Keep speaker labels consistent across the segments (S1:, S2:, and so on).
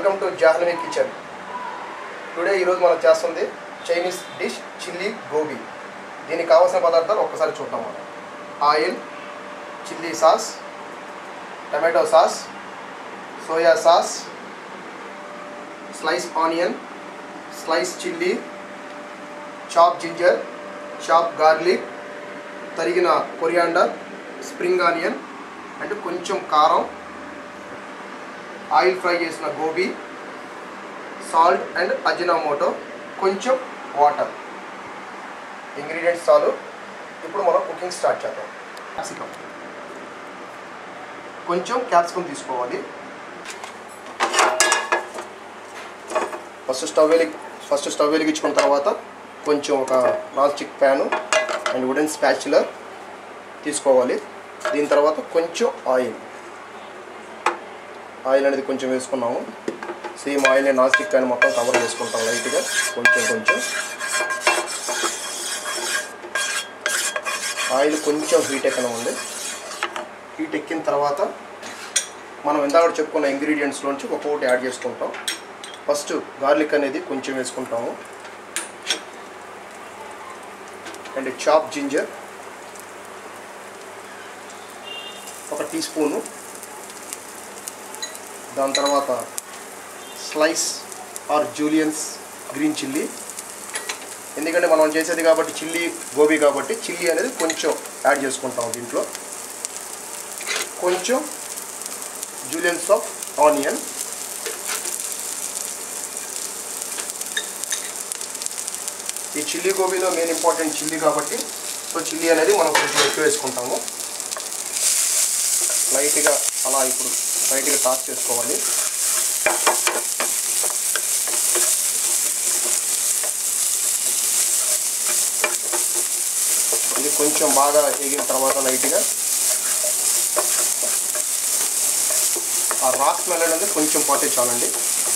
S1: welcome to Jahnavi kitchen today ఈరోజు మనం చేస్తుంది చైనీస్ డిష్ చిల్లీ గోబీ దీనికి కావాల్సిన పదార్థాలు ఒక్కసారి చూద్దాం మనం oil chilli sauce tomato sauce soya sauce slice onion slice chilli chop ginger chop garlic తరిగిన కొరియాండర్ స్ప్రింగ్ ఆనియన్ అండ్ కొంచెం కారం ఆయిల్ ఫ్రై చేసిన గోబీ సాల్ట్ అండ్ అజినామోటో కొంచెం వాటర్ ఇంగ్రీడియంట్స్ చాలు ఇప్పుడు మనం కుకింగ్ స్టార్ట్ చేద్దాం క్యాప్సికమ్ కొంచెం క్యాప్సికమ్ తీసుకోవాలి ఫస్ట్ స్టవ్ వెలిగి ఫస్ట్ స్టవ్ వెలిగించుకున్న తర్వాత కొంచెం ఒక non stick pan and wooden spatula తీసుకోవాలి దీని తర్వాత కొంచెం ఆయిల్ ఆయిల్ అనేది కొంచెం వేసుకున్నాము same oil non stick pan మొత్తం కవర్ చేసుకుంటాం లైట్గా కొంచెం కొంచెం ఆయిల్ కొంచెం హీట్ ఎక్కనివ్వండి హీట్ ఎక్కిన తర్వాత మనం ఇందాక చెప్పుకున్న ఇంగ్రీడియంట్స్లోంచి ఒక్కొక్కటి యాడ్ చేసుకుంటాం ఫస్ట్ గార్లిక్ అనేది కొంచెం వేసుకుంటాము అండ్ చాప్ జింజర్ ఒక టీ స్పూను దాని తర్వాత slice or juliennes green chilli ఎందుకంటే మనం చేసేది కాబట్టి చిల్లీ గోబీ కాబట్టి చిల్లీ అనేది కొంచెం యాడ్ చేసుకుంటాం దీంట్లో కొంచెం జూలియన్స్ ఆఫ్ ఆనియన్ ఈ చిల్లీ గోబీలో మెయిన్ ఇంపార్టెంట్ చిల్లీ కాబట్టి సో చిల్లీ అనేది మనం కొంచెం ఎక్కువ వేసుకుంటాము లైట్గా అలా ఇప్పుడు లైట్గా టాస్ చేసుకోవాలి ఇది కొంచెం బాగా ఎగిన తర్వాత లైట్గా ఆ రా స్మెల్ అనేది కొంచెం పట్టించాలండి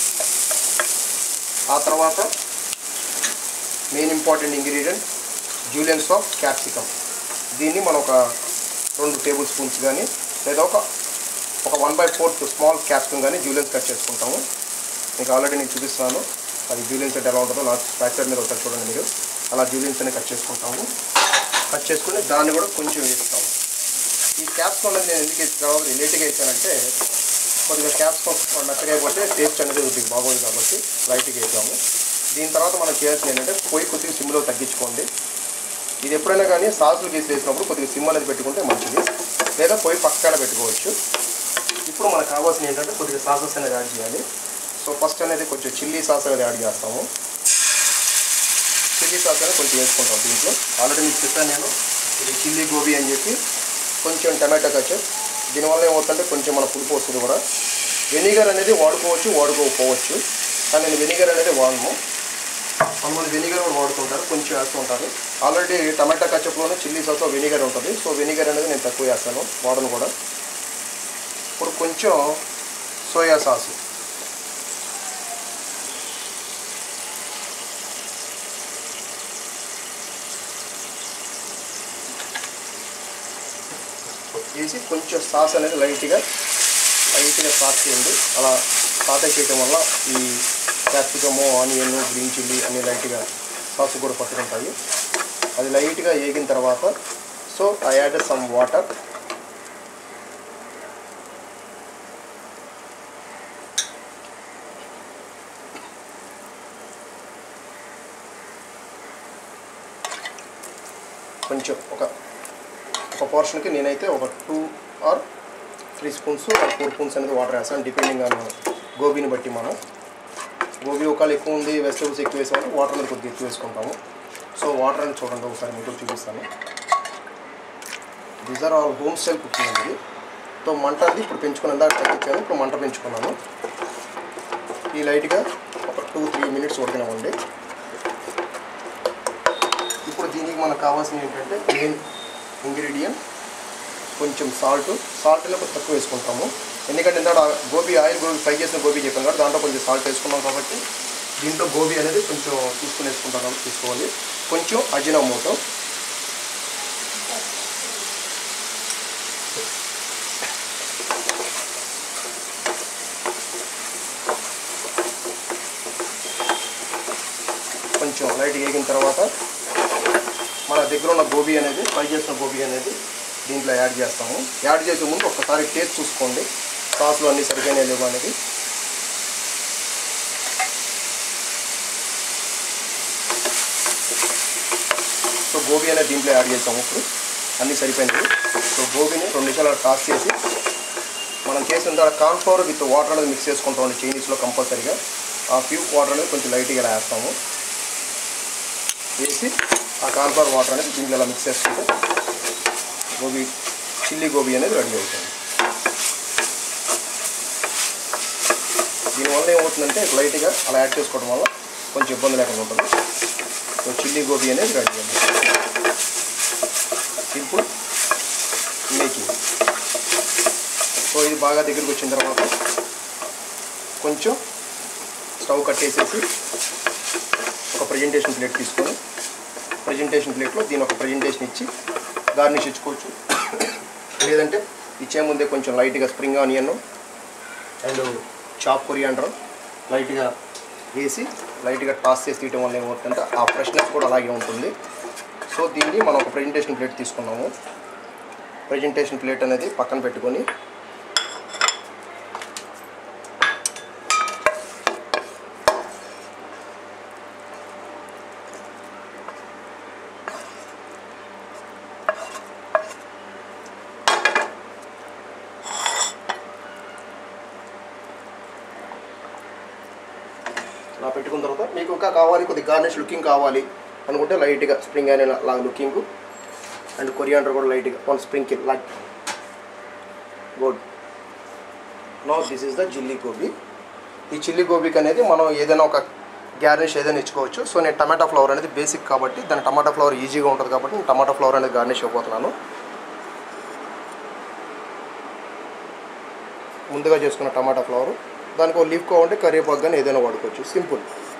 S1: ఆ తర్వాత main important ingredient juliennes of capsicum దీన్ని మనం ఒక రెండు టేబుల్ స్పూన్స్ కానీ లేదా ఒక ఒక one by fourth small capsicum కానీ జూలియన్స్ కట్ చేసుకుంటాము మీకు ఆల్రెడీ నేను చూపిస్తున్నాను అది జూలియన్స్ అంటే ఎలా ఉంటుందో నా స్ట్రాక్చర్ మీద ఒకసారి చూడండి మీరు అలా జూలియన్స్ అని కట్ చేసుకుంటాము కట్ చేసుకుని దాన్ని కూడా కొంచెం వేస్తాము ఈ క్యాప్సికమ్ అనేది నేను ఎందుకు వేసి లేట్గా వేసానంటే కొద్దిగా క్యాప్సికమ్ మెత్తగా అయిపోతే టేస్ట్ అనేది కొద్దిగా బాగోదు కాబట్టి లైట్గా వేసాము దీని తర్వాత మనం చేయాల్సింది ఏంటంటే పొయ్యి కొద్దిగా సిమ్లో తగ్గించుకోండి ఇది ఎప్పుడైనా కానీ సాసులు గీసి వేసినప్పుడు కొద్దిగా సిమ్ అనేది పెట్టుకుంటే మంచిది లేదా పొయ్యి పక్కన పెట్టుకోవచ్చు ఇప్పుడు మనకు కావాల్సిన ఏంటంటే కొద్దిగా సాసెస్ అనేది యాడ్ చేయాలి సో ఫస్ట్ అనేది కొంచెం చిల్లీ సాస్ అనేది యాడ్ చేస్తాము చిల్లీ సాస్ అనేది కొంచెం వేసుకుంటాం దీంట్లో ఆల్రెడీ మీకు చెప్పాను నేను ఇది చిల్లీ గోబీ అని చెప్పి కొంచెం టమాటో కచ్చప్ దీనివల్ల ఏమవుతుందంటే కొంచెం మన పులుపు వస్తుంది కూడా వెనిగర్ అనేది వాడుకోవచ్చు వాడుకోకపోవచ్చు కానీ నేను వెనిగర్ అనేది వాడను కొంతమంది వెనిగర్ కూడా వాడుతుంటారు కొంచెం వేస్తూ ఉంటారు ఆల్రెడీ టమాటా కచ్చప్లోనే చిల్లీ సాస్లో వెనిగర్ ఉంటుంది సో వెనిగర్ అనేది నేను తక్కువ వేస్తాను వాడను కూడా ఇప్పుడు కొంచెం సోయా సాస్ వేసి కొంచెం సాస్ అనేది లైట్గా లైట్గా సాస్ చేయండి అలా సాతే చేయటం వల్ల ఈ క్యాప్సికము ఆనియన్ గ్రీన్ చిల్లీ అన్ని లైట్గా సాస్ కూడా పట్టుకుంటాయి అది లైట్గా వేగిన తర్వాత so I add some water కొంచెం ఒక ఒక పోర్షన్కి నేనైతే ఒక two or three spoons or four spoons అనేది వాటర్ వేస్తాను డిపెండింగ్ ఆన్ గోబీని బట్టి మనం గోబీ ఒకవేళ ఎక్కువ ఉంది వెజిటబుల్స్ ఎక్కువ వేసామంటే వాటర్ అనేది కొద్దిగా ఎక్కువ వేసుకుంటాము సో వాటర్ అనేది చూడండి ఒకసారి మీకు చూపిస్తాను these are all home style cooking అండి సో మంట అది ఇప్పుడు పెంచుకుని ఇందాక తగ్గించాను ఇప్పుడు మంట పెంచుకున్నాను ఈ లైట్గా ఒక టూ త్రీ మినిట్స్ ఉడకనివ్వండి ఇప్పుడు దీనికి మనకు కావాల్సింది ఏంటంటే మెయిన్ ఇంగ్రీడియంట్ కొంచెం సాల్ట్ సాల్ట్ కొంచెం తక్కువ వేసుకుంటాము ఎందుకంటే ఇందాక గోబీ ఆయిల్ గోబీ ఫ్రై చేసిన గోబీ చెప్పాను కాబట్టి దాంట్లో కొంచెం సాల్ట్ వేసుకున్నాం కాబట్టి దీంట్లో గోబీ అనేది కొంచెం తీసుకుని వేసుకుంటాం కాబట్టి తీసుకోవాలి కొంచెం అజినోమోటో కొంచెం లైట్గా వేగిన తర్వాత మన దగ్గర ఉన్న గోబీ అనేది ఫ్రై చేసిన గోబీ అనేది దీంట్లో యాడ్ చేస్తాము యాడ్ చేసే ముందు ఒక్కసారి టేస్ట్ చూసుకోండి సాస్లో అన్నీ సరిపోయినా లేవు అనేది సో గోబీ అనేది దీంట్లో యాడ్ చేసాము ఇప్పుడు అన్నీ సరిపోయినాయి సో గోబీని రెండు నిమిషాలు టాస్ చేసి మనం చేసిన తర్వాత కార్న్ఫ్లవర్ విత్ వాటర్ అనేది మిక్స్ చేసుకుంటాం చైనీస్లో కంపల్సరీగా ఆ ప్యూ వాటర్ అనేది కొంచెం లైట్గా ఇలా వేస్తాము వేసి ఆ కార్న్ఫ్లవర్ వాటర్ అనేది దీంట్లో ఇలా మిక్స్ చేసుకుంటే గోబీ చిల్లీ గోబీ అనేది రెడీ అవుతుంది దీనివల్ల ఏమవుతుందంటే లైట్గా అలా యాడ్ చేసుకోవడం వల్ల కొంచెం ఇబ్బంది లేకుండా ఉంటుంది సో చిల్లీ గోబీ అనేది రెడీ అయింది సింపుల్ మేకింగ్ సో ఇది బాగా దగ్గరికి వచ్చిన తర్వాత కొంచెం స్టవ్ కట్టేసేసి ఒక ప్రజెంటేషన్ ప్లేట్ తీసుకొని ప్రజెంటేషన్ ప్లేట్లో దీని ఒక ప్రజెంటేషన్ ఇచ్చి గార్నిష్ ఇచ్చుకోవచ్చు లేదంటే ఇచ్చే ముందే కొంచెం లైట్గా spring onion and chop coriander లైట్గా వేసి లైట్గా టాస్ చేసి తీయటం వల్ల ఏమవుతుందంటే ఆ ఫ్రెష్నెస్ కూడా అలాగే ఉంటుంది సో దీన్ని మనం ఒక ప్రజెంటేషన్ ప్లేట్ తీసుకున్నాము ప్రజెంటేషన్ ప్లేట్ అనేది పక్కన పెట్టుకొని అలా పెట్టుకున్న తర్వాత మీకు ఇంకా కావాలి కొద్ది గార్నిష్ లుకింగ్ కావాలి అనుకుంటే లైట్గా స్ప్రింగ్ అనే లా లుకింగ్ అండ్ కొరియాండర్ కూడా లైట్గా one sprinkle light good no this is the chilli gobi ఈ చిల్లీ గోబీకి అనేది మనం ఏదైనా ఒక గార్నిష్ ఏదైనా ఇచ్చుకోవచ్చు సో నేను టమాటా ఫ్లవర్ అనేది బేసిక్ కాబట్టి దాని టమాటా ఫ్లవర్ ఈజీగా ఉంటుంది కాబట్టి నేను టమాటా ఫ్లవర్ అనేది గార్నిష్ ఇవ్వబోతున్నాను ముందుగా చేసుకున్న టమాటా ఫ్లవర్ దానికి ఒక లీఫ్ కావాలంటే కరివేపాకు కానీ ఏదైనా వాడుకోవచ్చు సింపుల్